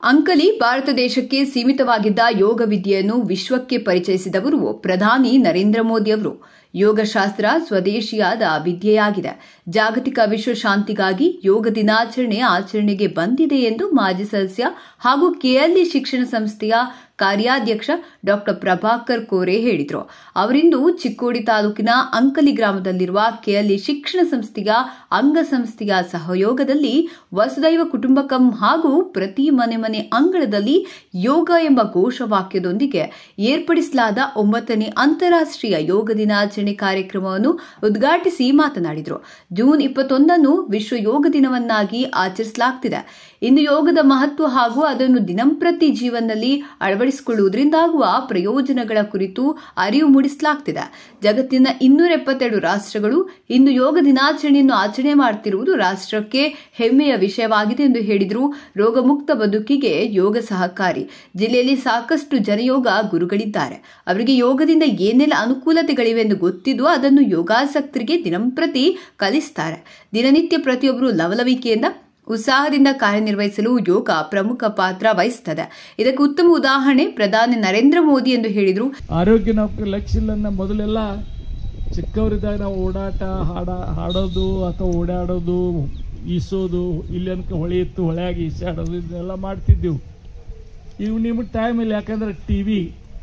ಅಂಕಲಿ ಭಾರತ ದೇಶಕ್ಕೆ ಸೀಮಿತವಾಗಿದ್ದ ಯೋಗ ವಿದ್ಯೆಯನ್ನು ವಿಶ್ವಕ್ಕೆ ಪರಿಚಯಿಸಿದವರು ಪ್ರಧಾನಿ ನರೇಂದ್ರ ಮೋದಿ ಅವರು ಯೋಗಶಾಸ್ತ್ರ ಸ್ವದೇಶಿಯಾದ ವಿದ್ಯೆಯಾಗಿದೆ ಜಾಗತಿಕ ವಿಶ್ವ ಶಾಂತಿಗಾಗಿ ಯೋಗ ದಿನಾಚರಣೆ ಆಚರಣೆಗೆ ಬಂದಿದೆ ಎಂದು ಮಾಜಿ ಸದಸ್ಯ ಹಾಗೂ ಕೆಎಲ್ಇ ಶಿಕ್ಷಣ ಸಂಸ್ಥೆಯ ಕಾರ್ಯಾಧ್ಯಕ್ಷ ಡಾಕ್ಟರ್ ಪ್ರಭಾಕರ್ ಕೋರೆ ಹೇಳಿದರು ಅವರಿಂದು ಚಿಕ್ಕೋಡಿ ತಾಲೂಕಿನ ಅಂಕಲಿ ಗ್ರಾಮದಲ್ಲಿರುವ ಕೆಎಲ್ಇ ಶಿಕ್ಷಣ ಸಂಸ್ಥೆಯ ಅಂಗಸಂಸ್ಥೆಯ ಸಹಯೋಗದಲ್ಲಿ ವಸುದೈವ ಕುಟುಂಬಕಂ ಹಾಗೂ ಪ್ರತಿ ಮನೆ ಮನೆ ಅಂಗಳದಲ್ಲಿ ಯೋಗ ಎಂಬ ಘೋಷವಾಕ್ಯದೊಂದಿಗೆ ಏರ್ಪಡಿಸಲಾದ ಒಂಬತ್ತನೇ ಅಂತಾರಾಷ್ಟ್ರೀಯ ಯೋಗ ದಿನಾಚರಣೆ ಕಾರ್ಯಕ್ರಮವನ್ನು ಉದ್ಘಾಟಿಸಿ ಮಾತನಾಡಿದರು ಜೂನ್ ಇಪ್ಪತ್ತೊಂದನ್ನು ವಿಶ್ವ ಯೋಗ ದಿನವನ್ನಾಗಿ ಆಚರಿಸಲಾಗುತ್ತಿದೆ ಇಂದು ಯೋಗದ ಮಹತ್ವ ಹಾಗೂ ಅದನ್ನು ದಿನಂಪ್ರತಿ ಜೀವನದಲ್ಲಿ ಅಳವಡಿಸಿಕೊಳ್ಳುವುದರಿಂದಾಗುವ ಪ್ರಯೋಜನಗಳ ಕುರಿತು ಅರಿವು ಮೂಡಿಸಲಾಗುತ್ತಿದೆ ಜಗತ್ತಿನ ಇನ್ನೂರ ಎಪ್ಪತ್ತೆರಡು ರಾಷ್ಟ್ರಗಳು ಇಂದು ಯೋಗ ದಿನಾಚರಣೆಯನ್ನು ಆಚರಣೆ ಮಾಡುತ್ತಿರುವುದು ರಾಷ್ಟ್ರಕ್ಕೆ ಹೆಮ್ಮೆಯ ವಿಷಯವಾಗಿದೆ ಎಂದು ಹೇಳಿದರು ರೋಗಮುಕ್ತ ಬದುಕಿಗೆ ಯೋಗ ಸಹಕಾರಿ ಜಿಲ್ಲೆಯಲ್ಲಿ ಸಾಕಷ್ಟು ಜನಯೋಗ ಗುರುಗಳಿದ್ದಾರೆ ಅವರಿಗೆ ಯೋಗದಿಂದ ಏನೆಲ್ಲ ಅನುಕೂಲತೆಗಳಿವೆ ಎಂದು ಗೊತ್ತಿದ್ದು ಅದನ್ನು ಯೋಗಾಸಕ್ತರಿಗೆ ದಿನಂಪ್ರತಿ ಕಲಿಸ್ತಾರೆ ದಿನನಿತ್ಯ ಪ್ರತಿಯೊಬ್ಬರು ಲವಲವಿಕೆಯಿಂದ ಉತ್ಸಾಹದಿಂದ ಕಾರ್ಯನಿರ್ವಹಿಸಲು ಯೋಗ ಪ್ರಮುಖ ಪಾತ್ರ ವಹಿಸುತ್ತದೆ ಇದಕ್ಕೆ ಉತ್ತಮ ಉದಾಹರಣೆ ಪ್ರಧಾನಿ ನರೇಂದ್ರ ಮೋದಿ ಎಂದು ಹೇಳಿದರು ಆರೋಗ್ಯ ನಾವು ಲಕ್ಷ್ಯ ಇಲ್ಲ ಮೊದಲೆಲ್ಲ ಚಿಕ್ಕವರಿದ್ದಾಗ ನಾವು ಓಡಾಟ ಹಾಡ ಹಾಡೋದು ಅಥವಾ ಓಡಾಡೋದು ಈಸೋದು ಇಲ್ಲಿ ಅನ್ಕ ಹೊಳೆ ಇತ್ತು ಹೊಳೆಯಾಗಿ ಈಸಾಡೋದು ಇದನ್ನೆಲ್ಲ ಮಾಡ್ತಿದ್ದೆವು ಇವು ನಿಮಗೆ ಟೈಮ್ ಇಲ್ಲ ಯಾಕಂದ್ರೆ ಟಿ ವಿ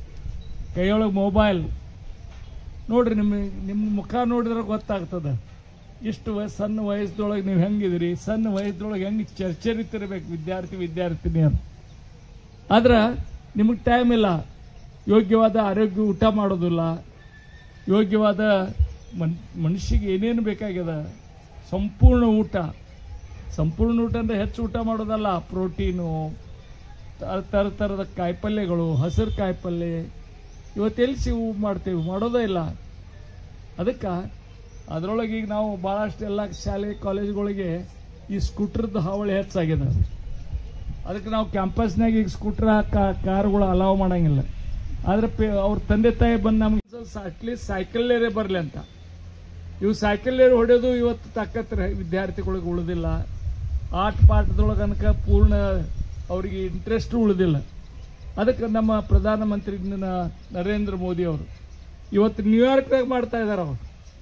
ಕೈಯೊಳಗೆ ಮೊಬೈಲ್ ನೋಡ್ರಿ ನಿಮ್ಮ ನಿಮ್ಮ ಮುಖ ನೋಡಿದ್ರೆ ಗೊತ್ತಾಗ್ತದೆ ಇಷ್ಟು ವಯಸ್ಸು ಸಣ್ಣ ವಯಸ್ಸದೊಳಗೆ ನೀವು ಹೆಂಗಿದಿರಿ ಸಣ್ಣ ವಯಸ್ಸದೊಳಗೆ ಹೆಂಗೆ ಚರ್ಚರಿತಿರ್ಬೇಕು ವಿದ್ಯಾರ್ಥಿ ವಿದ್ಯಾರ್ಥಿನಿ ಅಂತ ಆದ್ರೆ ನಿಮಗೆ ಟೈಮ್ ಇಲ್ಲ ಯೋಗ್ಯವಾದ ಆರೋಗ್ಯ ಊಟ ಮಾಡೋದಿಲ್ಲ ಯೋಗ್ಯವಾದ ಮನ್ ಮನುಷ್ಯಗೆ ಏನೇನು ಬೇಕಾಗ್ಯದ ಸಂಪೂರ್ಣ ಊಟ ಸಂಪೂರ್ಣ ಊಟ ಅಂದರೆ ಹೆಚ್ಚು ಊಟ ಮಾಡೋದಲ್ಲ ಪ್ರೋಟೀನು ತರ- ಥರ ಥರದ ಕಾಯಿಪಲ್ಯಗಳು ಹಸಿರು ಕಾಯಿಪಲ್ಯ ಇವತ್ತೆಲ್ಲಿ ಸಿವು ಮಾಡ್ತೇವೆ ಮಾಡೋದೇ ಇಲ್ಲ ಅದಕ್ಕೆ ಅದರೊಳಗೆ ಈಗ ನಾವು ಭಾಳಷ್ಟು ಎಲ್ಲ ಶಾಲೆ ಕಾಲೇಜ್ಗಳಿಗೆ ಈ ಸ್ಕೂಟ್ರದ್ದು ಹಾವಳಿ ಹೆಚ್ಚಾಗಿದೆ ಅದಕ್ಕೆ ನಾವು ಕ್ಯಾಂಪಸ್ನಾಗ ಈಗ ಸ್ಕೂಟ್ರ್ ಕಾರ್ಗಳು ಅಲಾವ್ ಮಾಡಂಗಿಲ್ಲ ಆದ್ರೆ ಪೇ ಅವ್ರ ತಂದೆ ತಾಯಿ ಬಂದು ನಮ್ಗೆ ಅಟ್ಲೀಸ್ಟ್ ಸೈಕಲ್ಲೇರೇ ಬರಲಿ ಅಂತ ಇವು ಸೈಕಲ್ಲೇರಿ ಹೊಡೆಯೋದು ಇವತ್ತು ತಾಕತ್ರ ವಿದ್ಯಾರ್ಥಿಗಳಿಗೆ ಉಳಿದಿಲ್ಲ ಆಟ ಪಾಠದೊಳಗೆ ಅನ್ಕ ಪೂರ್ಣ ಅವರಿಗೆ ಇಂಟ್ರೆಸ್ಟ್ ಉಳಿದಿಲ್ಲ ಅದಕ್ಕೆ ನಮ್ಮ ಪ್ರಧಾನಮಂತ್ರಿ ನ- ನರೇಂದ್ರ ಮೋದಿ ಅವರು ಇವತ್ತು ನ್ಯೂಯಾರ್ಕ್ದಾಗ ಮಾಡ್ತಾ ಇದ್ದಾರೆ ಅವರು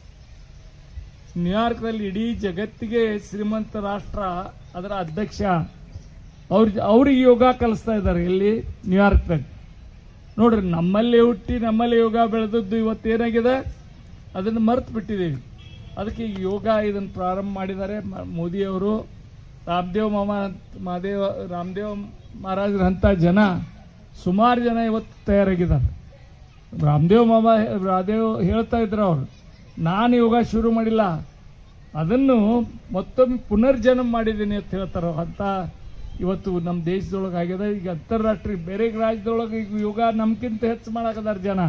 ನ್ಯೂಯಾರ್ಕ್ನಲ್ಲಿ ಇಡೀ ಜಗತ್ತಿಗೆ ಶ್ರೀಮಂತ ರಾಷ್ಟ್ರ ಅದರ ಅಧ್ಯಕ್ಷ ಅವ್ರ ಅವ್ರಿಗೆ ಯೋಗ ಕಲಿಸ್ತಾ ಇದ್ದಾರೆ ಇಲ್ಲಿ ನ್ಯೂಯಾರ್ಕ್ದಾಗ ನೋಡ್ರಿ ನಮ್ಮಲ್ಲಿ ಹುಟ್ಟಿ ನಮ್ಮಲ್ಲಿ ಯೋಗ ಬೆಳೆದದ್ದು ಇವತ್ತೇನಾಗಿದೆ ಅದನ್ನು ಮರೆತು ಬಿಟ್ಟಿದ್ದೀವಿ ಅದಕ್ಕೆ ಈ ಯೋಗ ಇದನ್ನು ಪ್ರಾರಂಭ ಮಾಡಿದ್ದಾರೆ ಮ- ಮೋದಿಯವರು ರಾಮದೇವ್ ಮಾಮ ಮಹಾದೇವ ರಾಮದೇವ್ ಮಹಾರಾಜರಂಥ ಜನ ಸುಮಾರು ಜನ ಇವತ್ತು ತಯಾರಾಗಿದ್ದಾರೆ ರಾಮದೇವ್ ಮಾಮ ರಾಮದೇವ್ ಹೇಳ್ತಾ ಇದ್ರು ಅವರು ನಾನು ಯೋಗ ಶುರು ಮಾಡಿಲ್ಲ ಅದನ್ನು ಮತ್ತೊಮ್ಮೆ ಪುನರ್ಜನ್ಮ ಮಾಡಿದ್ದೀನಿ ಅಂತ ಹೇಳ್ತಾರೆ ಅಂತ ಇವತ್ತು ನಮ್ಮ ದೇಶದೊಳಗೆ ಆಗ್ಯದ ಈಗ ಅಂತಾರಾಷ್ಟ್ರೀಯ ಬೇರೆ ರಾಜ್ಯದೊಳಗೆ ಈಗ ಯೋಗ ನಮ್ಗಿಂತ ಹೆಚ್ಚು ಮಾಡಕದಾರ ಜನ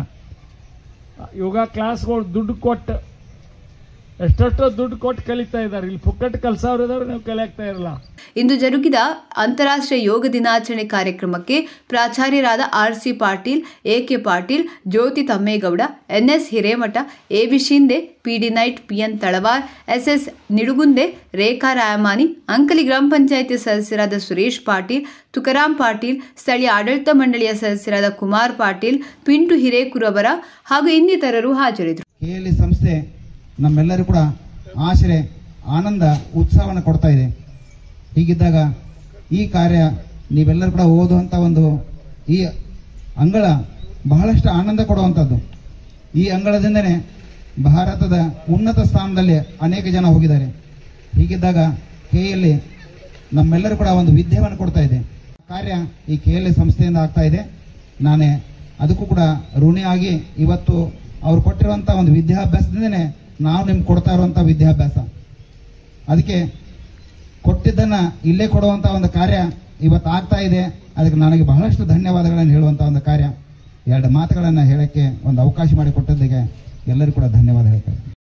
ಯೋಗ ಕ್ಲಾಸ್ಗಳು ದುಡ್ಡು ಕೊಟ್ಟು ಎಷ್ಟೆಷ್ಟೋ ದುಡ್ಡು ಕೊಟ್ಟು ಕಲಿತಾ ಇದ್ದಾರೆ ಇಲ್ಲಿ ಪುಕ್ಕಟ್ಟು ಕಲ್ಸವ್ರು ಇದಾರೆ ನೀವು ಕಲಿಯಾಗ್ತಾ ಇರಲ್ಲ ಇಂದು ಜರುಗಿದ ಅಂತಾರಾಷ್ಟ್ರೀಯ ಯೋಗ ದಿನಾಚರಣೆ ಕಾರ್ಯಕ್ರಮಕ್ಕೆ ಪ್ರಾಚಾರ್ಯರಾದ R C Patil A K Patil Jyoti Tammegowda N S Hiremath A B Shinde P D ನೈಟ್ ಪಿಎನ್ ತಳವಾರ್ ಎಸ್ಎಸ್ ನಿಡುಗುಂದೆ ರೇಖಾ ರಾಯಮಾನಿ ಅಂಕಲಿ ಗ್ರಾಮ ಪಂಚಾಯಿತಿ ಸದಸ್ಯರಾದ ಸುರೇಶ್ ಪಾಟೀಲ್ ತುಕಾರಾಂ ಪಾಟೀಲ್ ಸ್ಥಳೀಯ ಆಡಳಿತ ಮಂಡಳಿಯ ಸದಸ್ಯರಾದ ಕುಮಾರ್ ಪಾಟೀಲ್ ಪಿಂಟು ಹಿರೇಕುರಬರ ಹಾಗೂ ಇನ್ನಿತರರು ಹಾಜರಿದ್ದರು ಕೆಎಲ್ಇ ಸಂಸ್ಥೆ ನಮ್ಮೆಲ್ಲರೂ ಕೂಡ ಆಶರೆ ಆನಂದ ಉತ್ಸಾಹವನ್ನು ಕೊಡ್ತಾ ಇದೆ ಹೀಗಿದ್ದಾಗ ಈ ಕಾರ್ಯ ನೀವೆಲ್ಲರೂ ಕೂಡ ಓದುವಂಥ ಒಂದು ಈ ಅಂಗಳ ಬಹಳಷ್ಟು ಆನಂದ ಕೊಡುವಂಥದ್ದು ಈ ಅಂಗಳದಿಂದನೇ ಭಾರತದ ಉನ್ನತ ಸ್ಥಾನದಲ್ಲಿ ಅನೇಕ ಜನ ಹೋಗಿದ್ದಾರೆ ಹೀಗಿದ್ದಾಗ ಕೆಎಲ್ಇ ನಮ್ಮೆಲ್ಲರೂ ಕೂಡ ಒಂದು ವಿದ್ಯೆಯನ್ನು ಕೊಡ್ತಾ ಇದೆ ಕಾರ್ಯ ಈ ಕೆಎಲ್ಇ ಸಂಸ್ಥೆಯಿಂದ ಆಗ್ತಾ ಇದೆ ನಾನೇ ಅದಕ್ಕೂ ಕೂಡ ಋಣಿಯಾಗಿ ಇವತ್ತು ಅವ್ರು ಕೊಟ್ಟಿರುವಂತ ಒಂದು ವಿದ್ಯಾಭ್ಯಾಸದಿಂದನೇ ನಾವು ನಿಮ್ಗೆ ಕೊಡ್ತಾ ಇರುವಂತ ವಿದ್ಯಾಭ್ಯಾಸ ಅದಕ್ಕೆ ಕೊಟ್ಟಿದ್ದನ್ನ ಇಲ್ಲೇ ಕೊಡುವಂತ ಒಂದು ಕಾರ್ಯ ಇವತ್ತು ಆಗ್ತಾ ಇದೆ ಅದಕ್ಕೆ ನನಗೆ ಬಹಳಷ್ಟು ಧನ್ಯವಾದಗಳನ್ನು ಹೇಳುವಂತ ಒಂದು ಕಾರ್ಯ ಎರಡು ಮಾತುಗಳನ್ನ ಹೇಳಕ್ಕೆ ಒಂದು ಅವಕಾಶ ಮಾಡಿಕೊಟ್ಟದ್ದಕ್ಕೆ ಎಲ್ಲರಿಗೂ ಕೂಡ ಧನ್ಯವಾದ ಹೇಳ್ತಾರೆ